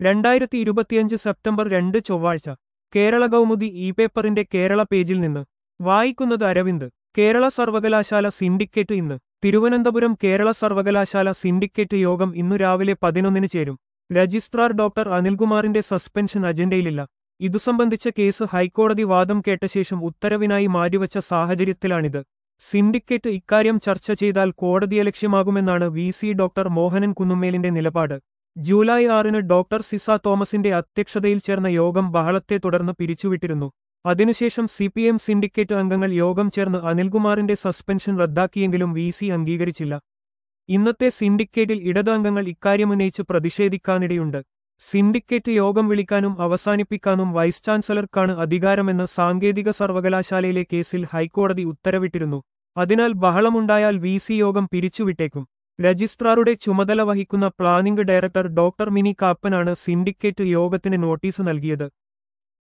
രണ്ടായിരത്തി ഇരുപത്തിയഞ്ച് സെപ്റ്റംബർ രണ്ട് ചൊവ്വാഴ്ച കേരള കൗമുദി ഇ പേപ്പറിന്റെ കേരള പേജിൽ നിന്ന് വായിക്കുന്നത് അരവിന്ദ് കേരള സർവകലാശാല സിൻഡിക്കേറ്റ് ഇന്ന് തിരുവനന്തപുരം കേരള സർവകലാശാല സിൻഡിക്കേറ്റ് യോഗം ഇന്നു രാവിലെ പതിനൊന്നിന് ചേരും രജിസ്ട്രാർ ഡോക്ടർ അനിൽകുമാറിന്റെ സസ്പെൻഷൻ അജണ്ടയിലില്ല ഇതു സംബന്ധിച്ച കേസ് ഹൈക്കോടതി വാദം കേട്ട ശേഷം ഉത്തരവിനായി മാറ്റിവച്ച സാഹചര്യത്തിലാണിത് സിൻഡിക്കേറ്റ് ഇക്കാര്യം ചർച്ച ചെയ്താൽ കോടതിയലക്ഷ്യമാകുമെന്നാണ് വി സി ഡോക്ടർ മോഹനൻ കുന്നുമ്മേലിന്റെ നിലപാട് ജൂലൈ ആറിന് ഡോക്ടർ സിസ തോമസിന്റെ അധ്യക്ഷതയിൽ ചേർന്ന യോഗം ബഹളത്തെ തുടർന്ന് പിരിച്ചുവിട്ടിരുന്നു അതിനുശേഷം സി പി എം സിൻഡിക്കേറ്റ് അംഗങ്ങൾ യോഗം ചേർന്ന് അനിൽകുമാറിന്റെ സസ്പെൻഷൻ റദ്ദാക്കിയെങ്കിലും വി സി അംഗീകരിച്ചില്ല ഇന്നത്തെ സിൻഡിക്കേറ്റിൽ ഇടത് അംഗങ്ങൾ ഇക്കാര്യമുന്നയിച്ച് പ്രതിഷേധിക്കാനിടയുണ്ട് സിൻഡിക്കേറ്റ് യോഗം വിളിക്കാനും അവസാനിപ്പിക്കാനും വൈസ് ചാൻസലർക്കാണ് അധികാരമെന്ന് സാങ്കേതിക സർവകലാശാലയിലെ കേസിൽ ഹൈക്കോടതി ഉത്തരവിട്ടിരുന്നു അതിനാൽ ബഹളമുണ്ടായാൽ വി സി യോഗം പിരിച്ചുവിട്ടേക്കും രജിസ്ട്രാറുടെ ചുമതല വഹിക്കുന്ന പ്ലാനിംഗ് ഡയറക്ടർ ഡോക്ടർ മിനി കാപ്പനാണ് സിൻഡിക്കേറ്റ് യോഗത്തിന് നോട്ടീസ് നൽകിയത്